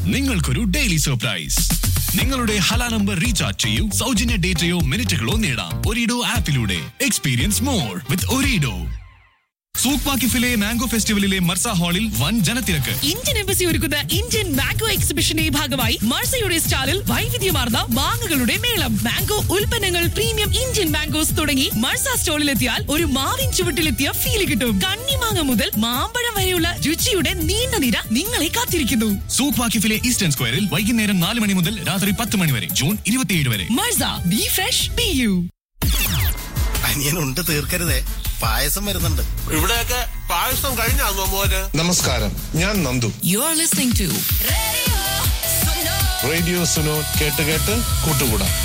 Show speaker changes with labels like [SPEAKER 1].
[SPEAKER 1] നിങ്ങൾക്കൊരു daily surprise നിങ്ങളുടെ Hala number recharge ചെയ്യൂ സൗജന്യ ഡേറ്റയോ മിനിറ്റുകളോ നേടാം ഒരിഡോ ആപ്പിലൂടെ experience more with Ooredoo Souq വാക്കിഫിലെ മാംഗോ ഫെസ്റ്റിവലിലെ മർസ ഹാളിൽ വൻ ജനത്തിരക്ക്
[SPEAKER 2] ഇന്ത്യൻ എംബസി ഒരുക്കുന്ന ഇന്ത്യൻ മാംഗോ എക്സിബിഷന്റെ ഭാഗമായി മർസയുടെ സ്റ്റാളിൽ വൈവിധ്യമാർന്ന മാങ്ങകളുടെ മേളം മാംഗോ ഉൽപ്പന്നങ്ങൾ പ്രീമിയം ഇന്ത്യൻ മാംഗോസ് തുടങ്ങി മർസ സ്റ്റോളിലെത്തിയാൽ ഒരു മാവിൻ ചുവട്ടിലെത്തിയ ഫീല് കിട്ടും കണ്ണിമാങ്ങ മുതൽ മാമ്പഴം വരെയുള്ള രുചിയുടെ നീണ്ട നിര നിങ്ങളെ കാത്തിരിക്കുന്നു
[SPEAKER 1] സൂക്ക് വാക്കിഫിലെ ഈസ്റ്റേൺ സ്ക്വയറിൽ വൈകുന്നേരം നാല് മണി മുതൽ രാത്രി പത്ത് മണി വരെ ജൂൺ ഇരുപത്തിയേഴ് വരെ
[SPEAKER 2] മർസ ബി ഫ്രഷ് ബി യു
[SPEAKER 3] അനിയനുണ്ട് തീർക്കരുതേ പായസം വരുന്നുണ്ട്
[SPEAKER 4] ഇവിടെയൊക്കെ പായസം കഴിഞ്ഞാന്നോ മോന്
[SPEAKER 5] നമസ്കാരം ഞാൻ Nandu
[SPEAKER 2] you are listening to
[SPEAKER 5] radio Suno കേട്ട് കേട്ട് കൂട്ടുകൂടാം